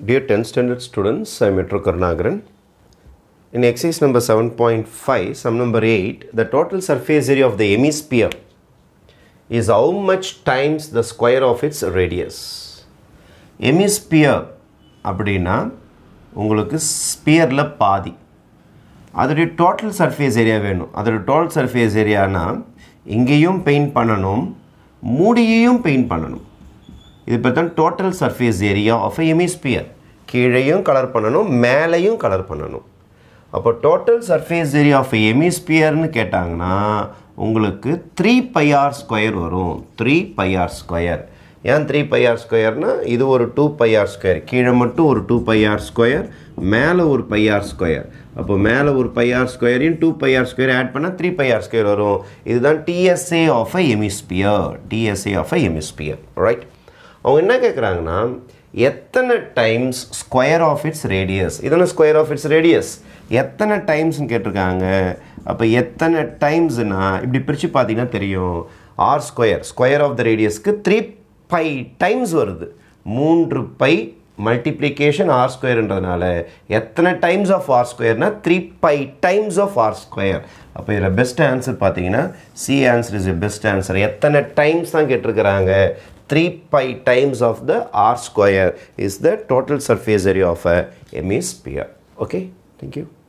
Dear 10th standard students, I am Metro Karnagaran. In exercise number 7.5, sum number 8, the total surface area of the hemisphere is how much times the square of its radius. Hemisphere அப்படின்னா உங்களுக்கு ஸ்பியரில் பாதி அதோடைய total surface area வேணும் அதோட total surface ஏரியானா இங்கேயும் paint பண்ணணும் மூடியையும் paint பண்ணணும் இது பேர் தான் total surface area of a hemisphere கீழேயும் கலர் பண்ணணும் மேலேயும் கலர் பண்ணணும் அப்போ டோட்டல் சர்ஃபேஸ் ஏரியா ஆஃப் ஹெமிஸ்பியர்னு கேட்டாங்கன்னா உங்களுக்கு த்ரீ பையார் ஸ்கொயர் வரும் த்ரீ பையார் ஸ்கொயர் ஏன் த்ரீ பையார் ஸ்கொயர்னால் இது ஒரு டூ பையார் ஸ்கொயர் கீழே மட்டும் ஒரு டூ பையார் ஸ்கொயர் மேலே ஒரு பையார் ஸ்கொயர் அப்போ மேலே ஒரு பையார் ஸ்கொயரையும் டூ பையார் ஸ்கொயர் ஆட் பண்ணால் த்ரீ பையார் ஸ்கொயர் வரும் இதுதான் TSA of a hemisphere TSA of a hemisphere right அவங்க என்ன கேட்குறாங்கன்னா எத்தனை times square of its radius இதெல்லாம் ஸ்கொயர் ஆஃப் இட்ஸ் ரேடியஸ் எத்தனை டைம்ஸ்னு கேட்டிருக்காங்க அப்போ எத்தனை டைம்ஸ்னா இப்படி பிரித்து பார்த்தீங்கன்னா தெரியும் r square square of the ரேடியஸ்க்கு த்ரீ பை டைம்ஸ் வருது மூன்று பை மல்டிப்ளிகேஷன் ஆர் ஸ்கொயர்ன்றதுனால எத்தனை டைம்ஸ் ஆஃப் ஆர் ஸ்கொயர்னா three pi times of r square அப்போ இதில் பெஸ்ட் ஆன்சர் பார்த்தீங்கன்னா C answer is a best answer எத்தனை டைம்ஸ் தான் கேட்டிருக்கிறாங்க three pi times of the r square is the total surface area of a hemisphere okay thank you